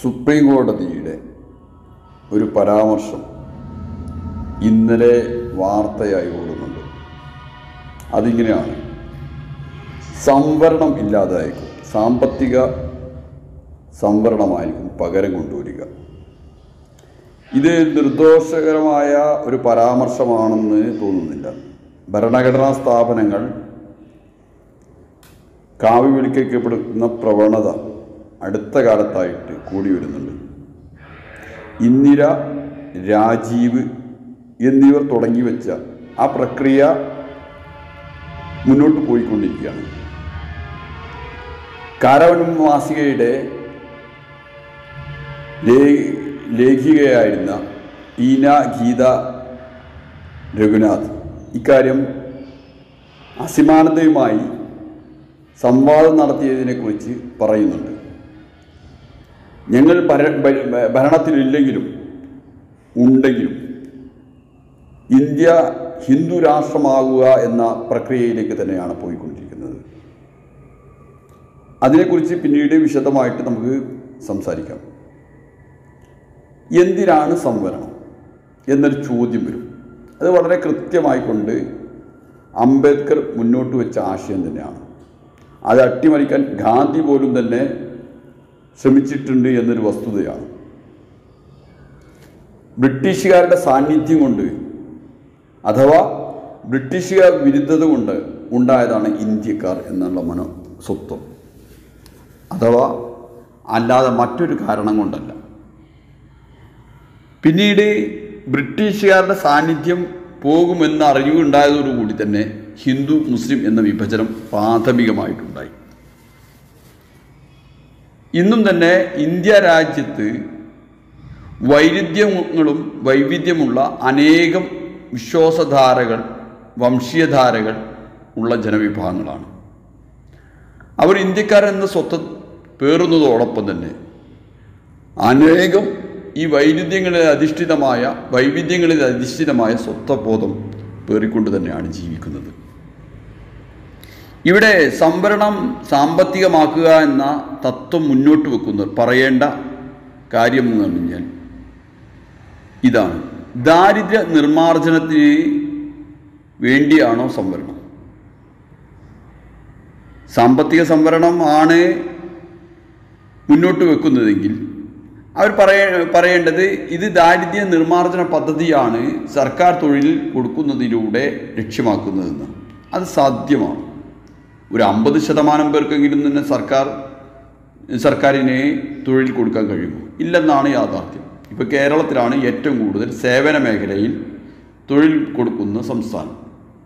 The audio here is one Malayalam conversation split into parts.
സുപ്രീം കോടതിയുടെ ഒരു പരാമർശം ഇന്നലെ വാർത്തയായി ഓടുന്നുണ്ട് അതിങ്ങനെയാണ് സംവരണം ഇല്ലാതായിരിക്കും സാമ്പത്തിക സംവരണമായിരിക്കും പകരം കൊണ്ടുവരിക ഇത് നിർദോഷകരമായ ഒരു പരാമർശമാണെന്ന് തോന്നുന്നില്ല ഭരണഘടനാ സ്ഥാപനങ്ങൾ കാവി വിളിക്കപ്പെടുന്ന പ്രവണത അടുത്ത കാലത്തായിട്ട് കൂടി വരുന്നുണ്ട് ഇന്ദിര രാജീവ് എന്നിവർ തുടങ്ങി വെച്ച ആ പ്രക്രിയ മുന്നോട്ട് പോയിക്കൊണ്ടിരിക്കുകയാണ് കാരവൻ മാസികയുടെ ലേ- ലേഖികയായിരുന്ന ടീന ഗീത രഘുനാഥ് ഇക്കാര്യം അസിമാനതയുമായി സംവാദം നടത്തിയതിനെക്കുറിച്ച് പറയുന്നുണ്ട് ഞങ്ങൾ ഭര ഭ- ഭരണത്തിലില്ലെങ്കിലും ഉണ്ടെങ്കിലും ഇന്ത്യ ഹിന്ദു രാഷ്ട്രമാകുക എന്ന പ്രക്രിയയിലേക്ക് തന്നെയാണ് പോയിക്കൊണ്ടിരിക്കുന്നത് അതിനെക്കുറിച്ച് പിന്നീട് വിശദമായിട്ട് നമുക്ക് സംസാരിക്കാം എന്തിനാണ് സംവരണം എന്നൊരു ചോദ്യം വരും അത് വളരെ കൃത്യമായിക്കൊണ്ട് അംബേദ്കർ മുന്നോട്ട് വെച്ച ആശയം തന്നെയാണ് അത് അട്ടിമറിക്കാൻ ഗാന്ധി പോലും തന്നെ ശ്രമിച്ചിട്ടുണ്ട് എന്നൊരു വസ്തുതയാണ് ബ്രിട്ടീഷുകാരുടെ സാന്നിധ്യം കൊണ്ട് അഥവാ ബ്രിട്ടീഷുകാർ വിരുദ്ധത കൊണ്ട് ഉണ്ടായതാണ് ഇന്ത്യക്കാർ എന്നുള്ള മനോ സ്വത്വം അഥവാ അല്ലാതെ മറ്റൊരു കാരണം കൊണ്ടല്ല പിന്നീട് ബ്രിട്ടീഷുകാരുടെ സാന്നിധ്യം പോകുമെന്ന അറിവുണ്ടായതോടുകൂടി തന്നെ ഹിന്ദു മുസ്ലിം എന്ന വിഭജനം പ്രാഥമികമായിട്ടുണ്ടായി ഇന്നും തന്നെ ഇന്ത്യ രാജ്യത്ത് വൈരുദ്ധ്യങ്ങളും വൈവിധ്യമുള്ള അനേകം വിശ്വാസധാരകൾ വംശീയധാരകൾ ഉള്ള ജനവിഭാഗങ്ങളാണ് അവർ ഇന്ത്യക്കാരെന്ന സ്വത്ത് പേറുന്നതോടൊപ്പം തന്നെ അനേകം ഈ വൈരുദ്ധ്യങ്ങളിൽ അധിഷ്ഠിതമായ വൈവിധ്യങ്ങളിൽ അധിഷ്ഠിതമായ സ്വത്വബോധം പേറിക്കൊണ്ട് തന്നെയാണ് ജീവിക്കുന്നത് ഇവിടെ സംവരണം സാമ്പത്തികമാക്കുക എന്ന തത്വം മുന്നോട്ട് വെക്കുന്നവർ പറയേണ്ട കാര്യം എന്ന് പറഞ്ഞു കഴിഞ്ഞാൽ ഇതാണ് ദാരിദ്ര്യ നിർമ്മാർജ്ജനത്തിന് വേണ്ടിയാണോ സംവരണം സാമ്പത്തിക സംവരണം ആണ് മുന്നോട്ട് വെക്കുന്നതെങ്കിൽ അവർ പറയ പറയേണ്ടത് ഇത് ദാരിദ്ര്യ നിർമ്മാർജ്ജന പദ്ധതിയാണ് സർക്കാർ തൊഴിൽ കൊടുക്കുന്നതിലൂടെ ലക്ഷ്യമാക്കുന്നതെന്ന് അത് സാധ്യമാണ് ഒരു അമ്പത് ശതമാനം പേർക്കെങ്കിലും തന്നെ സർക്കാർ സർക്കാരിന് തൊഴിൽ കൊടുക്കാൻ കഴിയുമോ ഇല്ലെന്നാണ് യാഥാർത്ഥ്യം ഇപ്പോൾ കേരളത്തിലാണ് ഏറ്റവും കൂടുതൽ സേവന മേഖലയിൽ തൊഴിൽ കൊടുക്കുന്ന സംസ്ഥാനം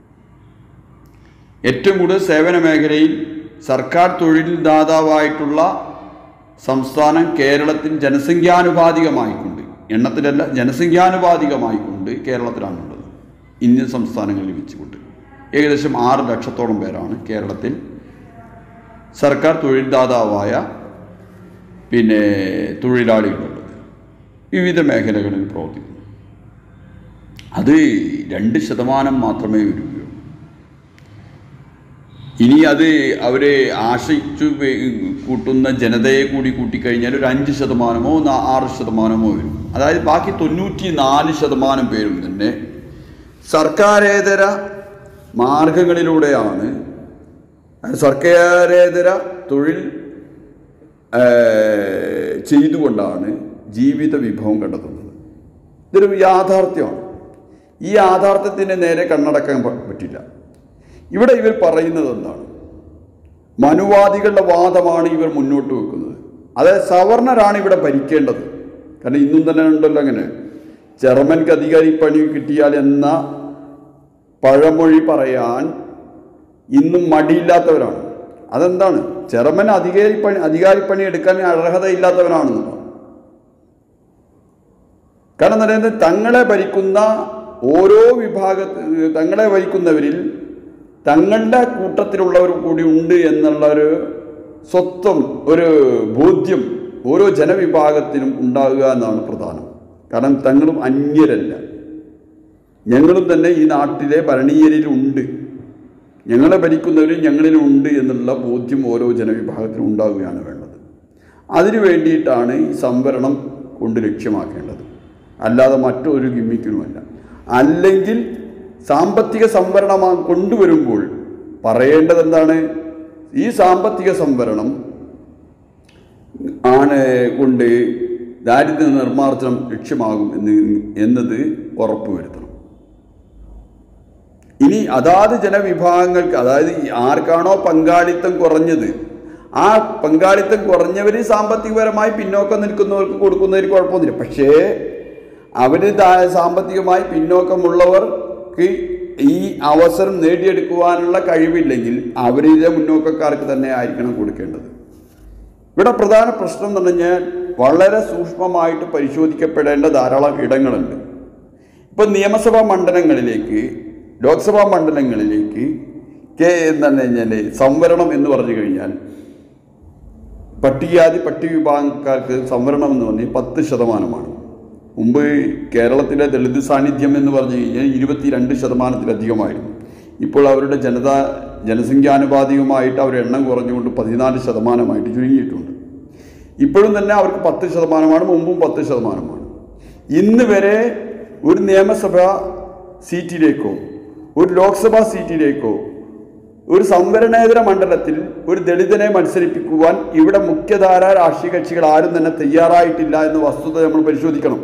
ഏറ്റവും കൂടുതൽ സേവന മേഖലയിൽ സർക്കാർ തൊഴിൽ ദാതാവായിട്ടുള്ള സംസ്ഥാനം കേരളത്തിൽ ജനസംഖ്യാനുപാതികമായിക്കൊണ്ട് എണ്ണത്തിലല്ല ജനസംഖ്യാനുപാതികമായിക്കൊണ്ട് കേരളത്തിലാണുള്ളത് ഇന്ത്യൻ സംസ്ഥാനങ്ങളിൽ വെച്ചുകൊണ്ട് ഏകദേശം ആറ് ലക്ഷത്തോളം പേരാണ് കേരളത്തിൽ സർക്കാർ തൊഴിൽ ദാതാവായ പിന്നെ തൊഴിലാളികളുള്ളത് വിവിധ മേഖലകളിൽ പ്രവർത്തിക്കുന്നു അത് രണ്ട് ശതമാനം മാത്രമേ വരികയുള്ളൂ ഇനി അത് അവരെ ആശ്രയിച്ചു വെ- കൂട്ടുന്ന ജനതയെ കൂടി കൂട്ടിക്കഴിഞ്ഞാൽ ഒരു അഞ്ച് ശതമാനമോ നാ- ആറ് ശതമാനമോ വരും അതായത് ബാക്കി തൊണ്ണൂറ്റി നാല് ശതമാനം പേരും തന്നെ സർക്കാരേതര മാർഗങ്ങളിലൂടെയാണ് സർക്കാരേതര തൊഴിൽ ഏഹ്, ചെയ്തുകൊണ്ടാണ് ജീവിത വിഭവം കണ്ടെത്തുന്നത് ഇതൊരു യാഥാർത്ഥ്യമാണ് ഈ യാഥാർത്ഥ്യത്തിന് നേരെ കണ്ണടക്കാൻ പ- പറ്റില്ല ഇവിടെ ഇവർ പറയുന്നത് എന്താണ് മനുവാദികളുടെ വാദമാണ് ഇവർ മുന്നോട്ട് വെക്കുന്നത് അതായത് സവർണരാണ് ഇവിടെ ഭരിക്കേണ്ടത് കാരണം ഇന്നും തന്നെ ഉണ്ടല്ലോ അങ്ങനെ ചെറുമൻക്ക് അധികാരി പണി കിട്ടിയാൽ എന്ന പഴമൊഴി പറയാൻ ഇന്നും മടിയില്ലാത്തവരാണ് അതെന്താണ് ചെറുമൻ അധികാരിപ്പണി അധികാരിപ്പണി എടുക്കാൻ അർഹതയില്ലാത്തവനാണെന്നുള്ളതാണ് കാരണം എന്താ പറയുന്നത് തങ്ങളെ ഭരിക്കുന്ന ഓരോ വിഭാഗ തങ്ങളെ ഭരിക്കുന്നവരിൽ തങ്ങളുടെ കൂട്ടത്തിലുള്ളവർ കൂടി ഉണ്ട് എന്നുള്ള ഒരു സ്വത്വം ഒരു ബോധ്യം ഓരോ ജനവിഭാഗത്തിനും ഉണ്ടാകുക എന്നാണ് പ്രധാനം കാരണം തങ്ങളും അന്യരല്ല ഞങ്ങളും തന്നെ ഈ നാട്ടിലെ ഭരണീയരിലുണ്ട് ഞങ്ങളെ ഭരിക്കുന്നവരും ഞങ്ങളിലുണ്ട് എന്നുള്ള ബോധ്യം ഓരോ ജനവിഭാഗത്തിനും ഉണ്ടാവുകയാണ് വേണ്ടത് അതിനു വേണ്ടിയിട്ടാണ് ഈ സംവരണം കൊണ്ട് ലക്ഷ്യമാക്കേണ്ടത് അല്ലാതെ മറ്റൊരു ഗിമ്മിക്കിനുമല്ല അല്ലെങ്കിൽ സാമ്പത്തിക സംവരണം കൊണ്ടുവരുമ്പോൾ പറയേണ്ടത് എന്താണ് ഈ സാമ്പത്തിക സംവരണം ആണ് കൊണ്ട് ദാരിദ്ര്യ നിർമ്മാർജ്ജനം ലക്ഷ്യമാകും എന്ന് എന്നത് ഉറപ്പുവരുത്തണം ഇനി അതാത് ജനവിഭാഗങ്ങൾക്ക് അതായത് ഈ ആർക്കാണോ പങ്കാളിത്തം കുറഞ്ഞത് ആ പങ്കാളിത്തം കുറഞ്ഞവർ സാമ്പത്തികപരമായി പിന്നോക്കം നിൽക്കുന്നവർക്ക് കൊടുക്കുന്നതിന് കുഴപ്പമൊന്നുമില്ല പക്ഷേ അവർ സാമ്പത്തികമായി പിന്നോക്കമുള്ളവർക്ക് ഈ അവസരം നേടിയെടുക്കുവാനുള്ള കഴിവില്ലെങ്കിൽ അവരിലെ മുന്നോക്കക്കാർക്ക് തന്നെ ആയിരിക്കണം കൊടുക്കേണ്ടത് ഇവിടെ പ്രധാന പ്രശ്നം എന്ന് പറഞ്ഞാൽ വളരെ സൂക്ഷ്മമായിട്ട് പരിശോധിക്കപ്പെടേണ്ട ധാരാളം ഇടങ്ങളുണ്ട് ഇപ്പം നിയമസഭാ മണ്ഡലങ്ങളിലേക്ക് ലോക്സഭാ മണ്ഡലങ്ങളിലേക്ക് കെ എന്താണ് കഴിഞ്ഞാൽ സംവരണം എന്ന് പറഞ്ഞു കഴിഞ്ഞാൽ പട്ടികജാതി പട്ടിക വിഭാഗക്കാർക്ക് സംവരണം എന്ന് പറഞ്ഞാൽ പത്ത് ശതമാനമാണ് മുമ്പ് കേരളത്തിലെ ദളിത് സാന്നിധ്യം എന്ന് പറഞ്ഞു കഴിഞ്ഞാൽ ഇരുപത്തിരണ്ട് ശതമാനത്തിലധികമായിരുന്നു ഇപ്പോൾ അവരുടെ ജനത ജനസംഖ്യാനുപാതികമായിട്ട് അവർ എണ്ണം കുറഞ്ഞുകൊണ്ട് പതിനാല് ശതമാനമായിട്ട് ചുരുങ്ങിയിട്ടുണ്ട് ഇപ്പോഴും തന്നെ അവർക്ക് പത്ത് ശതമാനമാണ് മുമ്പും പത്ത് ശതമാനമാണ് ഇന്ന് വരെ ഒരു നിയമസഭാ സീറ്റിലേക്കോ ഒരു ലോക്സഭാ സീറ്റിലേക്കോ ഒരു സംവരണേതര മണ്ഡലത്തിൽ ഒരു ദളിതനെ മത്സരിപ്പിക്കുവാൻ ഇവിടെ മുഖ്യധാര രാഷ്ട്രീയ കക്ഷികൾ ആരും തന്നെ തയ്യാറായിട്ടില്ല എന്ന വസ്തുത നമ്മൾ പരിശോധിക്കണം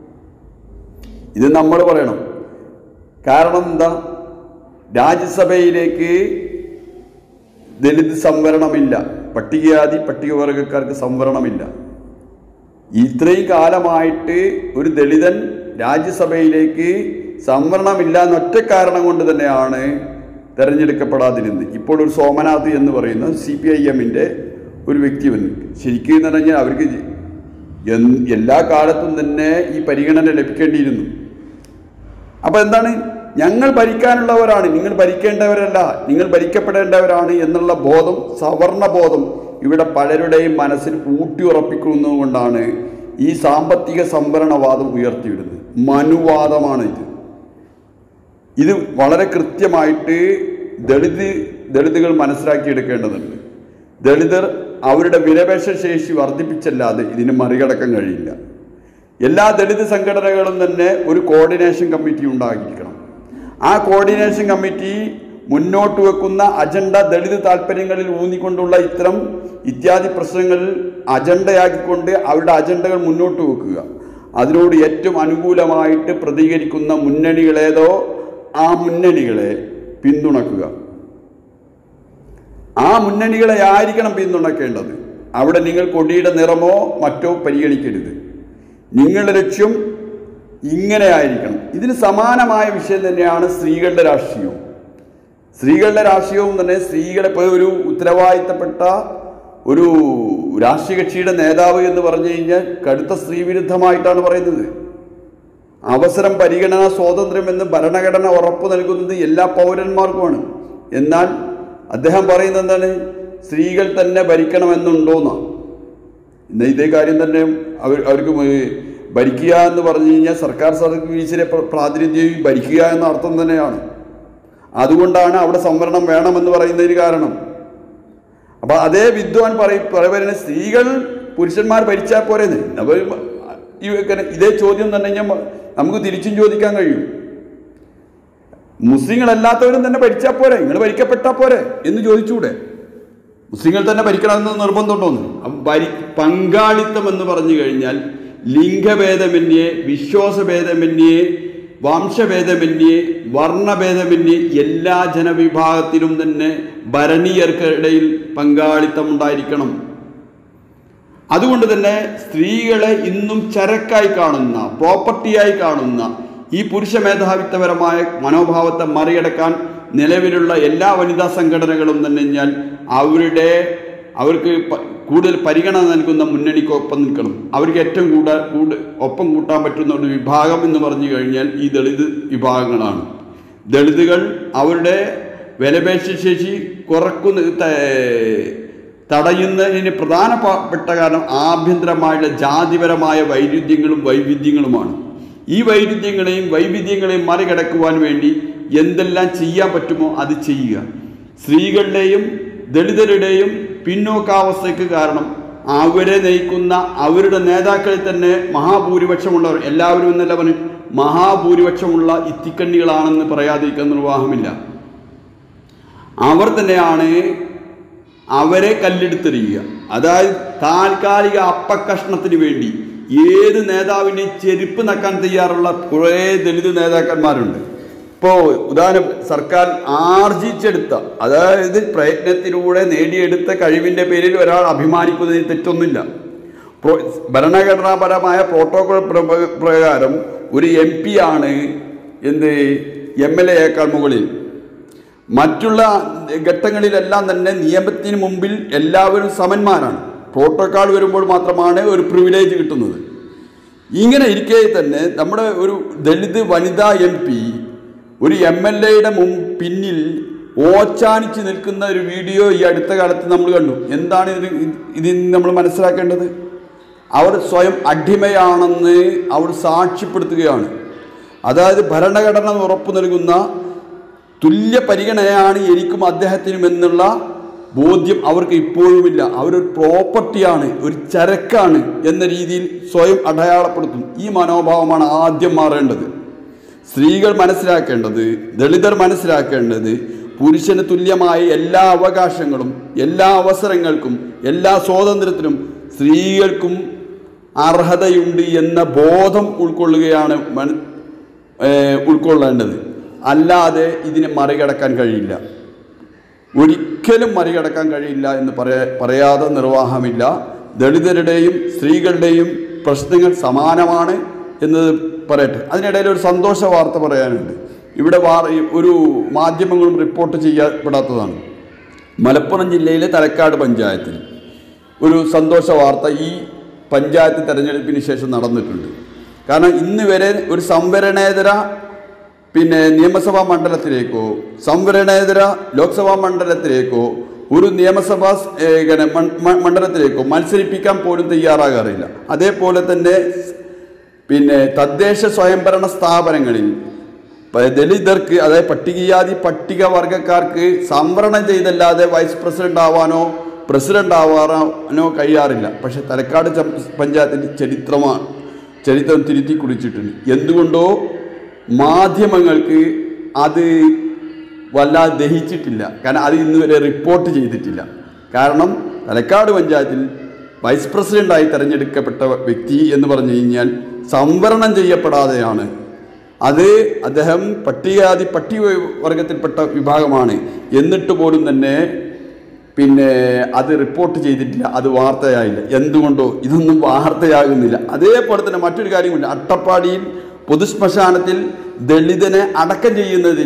ഇത് നമ്മൾ പറയണം കാരണം എന്താ രാജ്യസഭയിലേക്ക് ദളിത് സംവരണമില്ല പട്ടികജാതി പട്ടികവർഗക്കാർക്ക് സംവരണമില്ല ഇത്രയും കാലമായിട്ട് ഒരു ദളിതൻ രാജ്യസഭയിലേക്ക് സംവരണമില്ല എന്നൊറ്റ കാരണം കൊണ്ട് തന്നെയാണ് തെരഞ്ഞെടുക്കപ്പെടാതിരുന്നത് ഇപ്പോൾ ഒരു സോമനാഥ് എന്ന് പറയുന്ന സി പി ഐ എമ്മിൻ്റെ ഒരു വ്യക്തി വന്നു ശരിക്കും എന്ന് പറഞ്ഞാൽ അവർക്ക് എൻ- എല്ലാ കാലത്തും തന്നെ ഈ പരിഗണന ലഭിക്കേണ്ടിയിരുന്നു അപ്പോൾ എന്താണ് ഞങ്ങൾ ഭരിക്കാനുള്ളവരാണ് നിങ്ങൾ ഭരിക്കേണ്ടവരല്ല നിങ്ങൾ ഭരിക്കപ്പെടേണ്ടവരാണ് എന്നുള്ള ബോധം സവർണ ബോധം ഇവിടെ പലരുടെയും മനസ്സിൽ ഊട്ടിയുറപ്പിക്കുന്നതുകൊണ്ടാണ് ഈ സാമ്പത്തിക സംവരണവാദം ഉയർത്തിവിടുന്നത് മനുവാദമാണ് ഇത് ഇത് വളരെ കൃത്യമായിട്ട് ദളിത് ദളിതുകൾ മനസ്സിലാക്കിയെടുക്കേണ്ടതുണ്ട് ദളിതർ അവരുടെ വിലപേശ ശേഷി വർദ്ധിപ്പിച്ചല്ലാതെ ഇതിന് മറികടക്കാൻ കഴിയില്ല എല്ലാ ദളിത് സംഘടനകളും തന്നെ ഒരു കോർഡിനേഷൻ കമ്മിറ്റി ഉണ്ടാക്കിയിരിക്കണം ആ കോർഡിനേഷൻ കമ്മിറ്റി മുന്നോട്ട് വെക്കുന്ന അജണ്ട ദളിത് താല്പര്യങ്ങളിൽ ഊന്നിക്കൊണ്ടുള്ള ഇത്തരം ഇത്യാദി പ്രശ്നങ്ങളിൽ അജണ്ടയാക്കിക്കൊണ്ട് അവരുടെ അജണ്ടകൾ മുന്നോട്ട് വെക്കുക അതിനോട് ഏറ്റവും അനുകൂലമായിട്ട് പ്രതികരിക്കുന്ന മുന്നണികളേതോ ആ മുന്നണികളെ പിന്തുണക്കുക ആ മുന്നണികളെ ആയിരിക്കണം പിന്തുണക്കേണ്ടത് അവിടെ നിങ്ങൾ കൊടിയുടെ നിറമോ മറ്റോ പരിഗണിക്കരുത് നിങ്ങളുടെ ലക്ഷ്യം ഇങ്ങനെ ആയിരിക്കണം ഇതിന് സമാനമായ വിഷയം തന്നെയാണ് സ്ത്രീകളുടെ രാഷ്ട്രീയവും സ്ത്രീകളുടെ രാഷ്ട്രീയവും തന്നെ സ്ത്രീകളെ ഇപ്പോൾ ഒരു ഉത്തരവാദിത്തപ്പെട്ട ഒരു രാഷ്ട്രീയ കക്ഷിയുടെ നേതാവ് എന്ന് പറഞ്ഞു കഴിഞ്ഞാൽ കടുത്ത സ്ത്രീവിരുദ്ധമായിട്ടാണ് പറയുന്നത് അവസരം പരിഗണന സ്വാതന്ത്ര്യം എന്ന് ഭരണഘടന ഉറപ്പു നൽകുന്നത് എല്ലാ പൗരന്മാർക്കുമാണ് എന്നാൽ അദ്ദേഹം പറയുന്നത് എന്താണ് സ്ത്രീകൾ തന്നെ ഭരിക്കണമെന്നുണ്ടോന്നാണ് ഇന്ന് ഇതേ കാര്യം തന്നെ അവർ അവർക്ക് മ് ഭരിക്കുക എന്ന് പറഞ്ഞു കഴിഞ്ഞാൽ സർക്കാർ സർവീസിലെ പ്ര- പ്രാതിനിധ്യം ഭരിക്കുക എന്ന അർത്ഥം തന്നെയാണ് അതുകൊണ്ടാണ് അവിടെ സംവരണം വേണമെന്ന് പറയുന്നതിന് കാരണം അപ്പൊ അതേ വിദ്വാൻ പറയും പറയുന്നത് സ്ത്രീകൾ പുരുഷന്മാർ ഭരിച്ചാൽ പോരെന്ന് അപ്പോൾ ഈ ഇങ്ങനെ ഇതേ ചോദ്യം തന്നെ ഞാൻ നമുക്ക് തിരിച്ചും ചോദിക്കാൻ കഴിയും മുസ്ലിങ്ങളല്ലാത്തവരും തന്നെ ഭരിച്ചാൽ പോരെ നിങ്ങൾ ഭരിക്കപ്പെട്ടാൽ പോരെ എന്ന് ചോദിച്ചൂടെ മുസ്ലിങ്ങൾ തന്നെ ഭരിക്കണമെന്ന് നിർബന്ധമുണ്ടോന്ന് അപ്പം ഭരി പങ്കാളിത്തം എന്ന് പറഞ്ഞു കഴിഞ്ഞാൽ ലിംഗഭേദമന്യേ വിശ്വാസഭേദമന്യേ വംശഭേദമന്യേ വർണ്ണഭേദമന്യേ എല്ലാ ജനവിഭാഗത്തിലും തന്നെ ഭരണീയർക്കിടയിൽ പങ്കാളിത്തം ഉണ്ടായിരിക്കണം അതുകൊണ്ട് തന്നെ സ്ത്രീകളെ ഇന്നും ചരക്കായി കാണുന്ന പ്രോപ്പർട്ടിയായി കാണുന്ന ഈ പുരുഷ മേധാവിത്വപരമായ മനോഭാവത്തെ മറികടക്കാൻ നിലവിലുള്ള എല്ലാ വനിതാ സംഘടനകളും തന്നെ ഞാൻ അവരുടെ അവർക്ക് പ- കൂടുതൽ പരിഗണന നൽകുന്ന മുന്നണിക്കൊപ്പം നിൽക്കണം അവർക്ക് ഏറ്റവും കൂടാ കൂട് ഒപ്പം കൂട്ടാൻ പറ്റുന്ന ഒരു വിഭാഗം എന്ന് പറഞ്ഞു കഴിഞ്ഞാൽ ഈ ദളിത് വിഭാഗങ്ങളാണ് ദളിതുകൾ അവരുടെ വിലപേശ ശേഷി കുറക്കുന്ന ത- തടയുന്നതിന് പ്രധാനപ്പെട്ട കാരണം ആഭ്യന്തരമായുള്ള ജാതിപരമായ വൈരുദ്ധ്യങ്ങളും വൈവിധ്യങ്ങളുമാണ് ഈ വൈരുദ്ധ്യങ്ങളെയും വൈവിധ്യങ്ങളെയും മറികടക്കുവാൻ വേണ്ടി എന്തെല്ലാം ചെയ്യാൻ പറ്റുമോ അത് ചെയ്യുക സ്ത്രീകളുടെയും ദളിതരുടെയും പിന്നോക്കാവസ്ഥയ്ക്ക് കാരണം അവരെ നയിക്കുന്ന അവരുടെ നേതാക്കളിൽ തന്നെ മഹാഭൂരിപക്ഷമുള്ളവർ എല്ലാവരും എന്നല്ല പറഞ്ഞു മഹാഭൂരിപക്ഷമുള്ള ഇത്തിക്കണ്ണികളാണെന്ന് പറയാതിരിക്കാൻ നിർവാഹമില്ല അവർ തന്നെയാണ് അവരെ കല്ലെടുത്തെറിയുക അതായത് താൽക്കാലിക അപ്പക്കഷ്ണത്തിന് വേണ്ടി ഏത് നേതാവിൻ്റെയും ചെരുപ്പ് നക്കാൻ തയ്യാറുള്ള കുറേ ദളിത് നേതാക്കന്മാരുണ്ട് ഇപ്പോൾ ഉദാഹരണം സർക്കാർ ആർജിച്ചെടുത്ത അതായത് പ്രയത്നത്തിലൂടെ നേടിയെടുത്ത കഴിവിൻ്റെ പേരിൽ ഒരാൾ അഭിമാനിക്കുന്നതിന് തെറ്റൊന്നുമില്ല പ്രോ ഭരണഘടനാപരമായ പ്രോട്ടോകോൾ പ്ര- പ്രകാരം ഒരു എം പി ആണ് എന്ത് എം എൽ എയേക്കാൾ മുകളിൽ മറ്റുള്ള ഘട്ടങ്ങളിലെല്ലാം തന്നെ നിയമത്തിന് മുമ്പിൽ എല്ലാവരും സമന്മാരാണ് പ്രോട്ടോക്കാൾ വരുമ്പോൾ മാത്രമാണ് ഒരു പ്രിവിലേജ് കിട്ടുന്നത് ഇങ്ങനെ ഇരിക്കെ തന്നെ നമ്മുടെ ഒരു ദളിത് വനിതാ എം പി ഒരു എം എൽ എയുടെ മുൻ പിന്നിൽ ഓച്ചാനിച്ച് നിൽക്കുന്ന ഒരു വീഡിയോ ഈ അടുത്ത കാലത്ത് നമ്മൾ കണ്ടു എന്താണ് ഇതിന് ഇതിൽ നിന്ന് നമ്മൾ മനസ്സിലാക്കേണ്ടത് അവർ സ്വയം അടിമയാണെന്ന് അവർ സാക്ഷ്യപ്പെടുത്തുകയാണ് അതായത് ഭരണഘടന ഉറപ്പു നൽകുന്ന തുല്യ പരിഗണനയാണ് എനിക്കും അദ്ദേഹത്തിനും എന്നുള്ള ബോധ്യം അവർക്ക് ഇപ്പോഴുമില്ല അവരൊരു പ്രോപ്പർട്ടിയാണ് ഒരു ചരക്കാണ് എന്ന രീതിയിൽ സ്വയം അടയാളപ്പെടുത്തും ഈ മനോഭാവമാണ് ആദ്യം മാറേണ്ടത് സ്ത്രീകൾ മനസ്സിലാക്കേണ്ടത് ദളിതർ മനസ്സിലാക്കേണ്ടത് പുരുഷന് തുല്യമായ എല്ലാ അവകാശങ്ങളും എല്ലാ അവസരങ്ങൾക്കും എല്ലാ സ്വാതന്ത്ര്യത്തിനും സ്ത്രീകൾക്കും അർഹതയുണ്ട് എന്ന ബോധം ഉൾക്കൊള്ളുകയാണ് മന- ഏഹ് ഉൾക്കൊള്ളേണ്ടത് അല്ലാതെ ഇതിനെ മറികടക്കാൻ കഴിയില്ല ഒരിക്കലും മറികടക്കാൻ കഴിയില്ല എന്ന് പറയാ പറയാതെ നിർവാഹമില്ല ദളിതരുടെയും സ്ത്രീകളുടെയും പ്രശ്നങ്ങൾ സമാനമാണ് എന്നത് പറയട്ടെ അതിനിടയിൽ ഒരു സന്തോഷ വാർത്ത പറയാനുണ്ട് ഇവിടെ വാർ ഒരു മാധ്യമങ്ങളും റിപ്പോർട്ട് ചെയ്യപ്പെടാത്തതാണ് മലപ്പുറം ജില്ലയിലെ തലക്കാട് പഞ്ചായത്തിൽ ഒരു സന്തോഷ വാർത്ത ഈ പഞ്ചായത്ത് തെരഞ്ഞെടുപ്പിന് ശേഷം നടന്നിട്ടുണ്ട് കാരണം ഇന്ന് വരെ ഒരു സംവരണേതര പിന്നെ നിയമസഭാ മണ്ഡലത്തിലേക്കോ സംവരണേതര ലോക്സഭാ മണ്ഡലത്തിലേക്കോ ഒരു നിയമസഭാ ഏ, ഇങ്ങനെ മൺ- മ- മണ്ഡലത്തിലേക്കോ മത്സരിപ്പിക്കാൻ പോലും തയ്യാറാകാറില്ല അതേപോലെ തന്നെ പിന്നെ തദ്ദേശ സ്വയംഭരണ സ്ഥാപനങ്ങളിൽ പ- ദലിതർക്ക് അതായത് പട്ടികജാതി പട്ടികവർഗക്കാർക്ക് സംവരണം ചെയ്തല്ലാതെ വൈസ് പ്രസിഡന്റ് ആവാനോ പ്രസിഡന്റ് ആവാനോ കഴിയാറില്ല പക്ഷെ തലക്കാട് ചം- പഞ്ചായത്തിൻ്റെ ചരിത്രമാണ് ചരിത്രം തിരുത്തി കുറിച്ചിട്ടുണ്ട് എന്തുകൊണ്ടോ മാധ്യമങ്ങൾക്ക് അത് വല്ലാതെ ദഹിച്ചിട്ടില്ല കാരണം അത് ഇന്ന് വരെ റിപ്പോർട്ട് ചെയ്തിട്ടില്ല കാരണം തലക്കാട് പഞ്ചായത്തിൽ വൈസ് പ്രസിഡന്റായി തിരഞ്ഞെടുക്കപ്പെട്ട വ്യക്തി എന്ന് പറഞ്ഞു കഴിഞ്ഞാൽ സംവരണം ചെയ്യപ്പെടാതെയാണ് അത് അദ്ദേഹം പട്ടികജാതി പട്ടിക വർഗത്തിൽപ്പെട്ട വിഭാഗമാണ് എന്നിട്ട് പോലും തന്നെ പിന്നെ അത് റിപ്പോർട്ട് ചെയ്തിട്ടില്ല അത് വാർത്തയായില്ല എന്തുകൊണ്ടോ ഇതൊന്നും വാർത്തയാകുന്നില്ല അതേപോലെ തന്നെ മറ്റൊരു കാര്യമുണ്ട് അട്ടപ്പാടിയിൽ പൊതുശ്മശാനത്തിൽ ദളിതനെ അടക്കം ചെയ്യുന്നതിൽ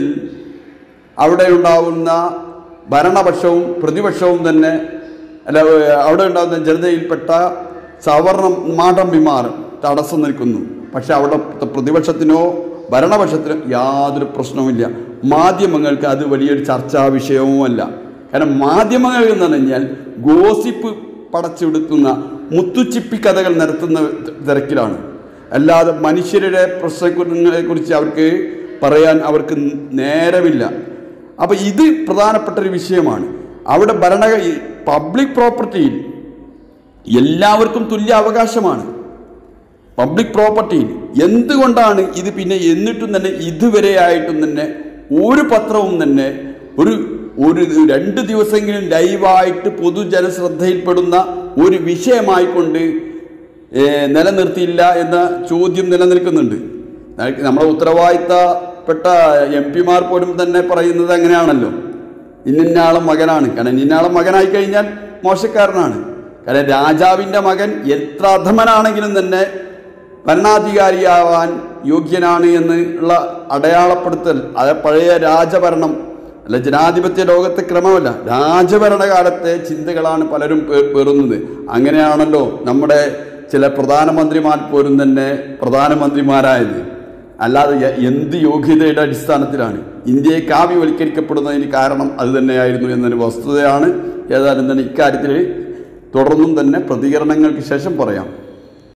അവിടെ ഉണ്ടാവുന്ന ഭരണപക്ഷവും പ്രതിപക്ഷവും തന്നെ അല്ല ഏഹ്, അവിടെ ഉണ്ടാകുന്ന ജനതയിൽപ്പെട്ട സവർണ മാടമ്പിമാർ തടസ്സം നിൽക്കുന്നു പക്ഷെ അവിടെ പ്രതിപക്ഷത്തിനോ ഭരണപക്ഷത്തിനോ യാതൊരു പ്രശ്നവുമില്ല മാധ്യമങ്ങൾക്ക് അത് വലിയൊരു ചർച്ചാ വിഷയവുമല്ല കാരണം മാധ്യമങ്ങൾ എന്ന് പറഞ്ഞാൽ ഗോസിപ്പ് പടച്ചെടുക്കുന്ന മുത്തുച്ചിപ്പി കഥകൾ നിരത്തുന്ന തിരക്കിലാണ് അല്ലാതെ മനുഷ്യരുടെ പ്രശ്നങ്ങളെ കുറിച്ച് അവർക്ക് പറയാൻ അവർക്ക് നേരമില്ല അപ്പോൾ ഇത് പ്രധാനപ്പെട്ട ഒരു വിഷയമാണ് അവിടെ ഭരണ പബ്ലിക് പ്രോപ്പർട്ടിയിൽ എല്ലാവർക്കും തുല്യ അവകാശമാണ് പബ്ലിക് പ്രോപ്പർട്ടിയിൽ എന്തുകൊണ്ടാണ് ഇത് പിന്നെ എന്നിട്ടും തന്നെ ഇതുവരെ ആയിട്ടും തന്നെ ഒരു പത്രവും തന്നെ ഒരു ഒരു രണ്ട് ദിവസമെങ്കിലും ലൈവായിട്ട് പൊതുജനശ്രദ്ധയിൽപ്പെടുന്ന ഒരു വിഷയമായിക്കൊണ്ട് ഏഹ്, നിലനിർത്തിയില്ല എന്ന ചോദ്യം നിലനിൽക്കുന്നുണ്ട് നമുക്ക് നമ്മളെ ഉത്തരവാദിത്തപ്പെട്ട എം പിമാർ പോലും തന്നെ പറയുന്നത് അങ്ങനെയാണല്ലോ ഇന്നിന്നാളും മകനാണ് കാരണം ഇന്നാളും മകനായി കഴിഞ്ഞാൽ മോശക്കാരനാണ് കാരണം രാജാവിൻ്റെ മകൻ എത്ര അധമനാണെങ്കിലും തന്നെ ഭരണാധികാരിയാവാൻ യോഗ്യനാണ് എന്ന് ഉള്ള അടയാളപ്പെടുത്തൽ അത് പഴയ രാജഭരണം അല്ല ജനാധിപത്യ ലോകത്തെ ക്രമമല്ല രാജഭരണകാലത്തെ ചിന്തകളാണ് പലരും പേ- പേറുന്നത് അങ്ങനെയാണല്ലോ നമ്മുടെ ചില പ്രധാനമന്ത്രിമാർ പോലും തന്നെ പ്രധാനമന്ത്രിമാരായത് അല്ലാതെ യ- എന്ത് യോഗ്യതയുടെ അടിസ്ഥാനത്തിലാണ് ഇന്ത്യയെ കാവ്യവൽക്കരിക്കപ്പെടുന്നതിന് കാരണം അത് തന്നെയായിരുന്നു എന്നൊരു വസ്തുതയാണ് ഏതായാലും തന്നെ ഇക്കാര്യത്തിൽ തുടർന്നും തന്നെ പ്രതികരണങ്ങൾക്ക് ശേഷം പറയാം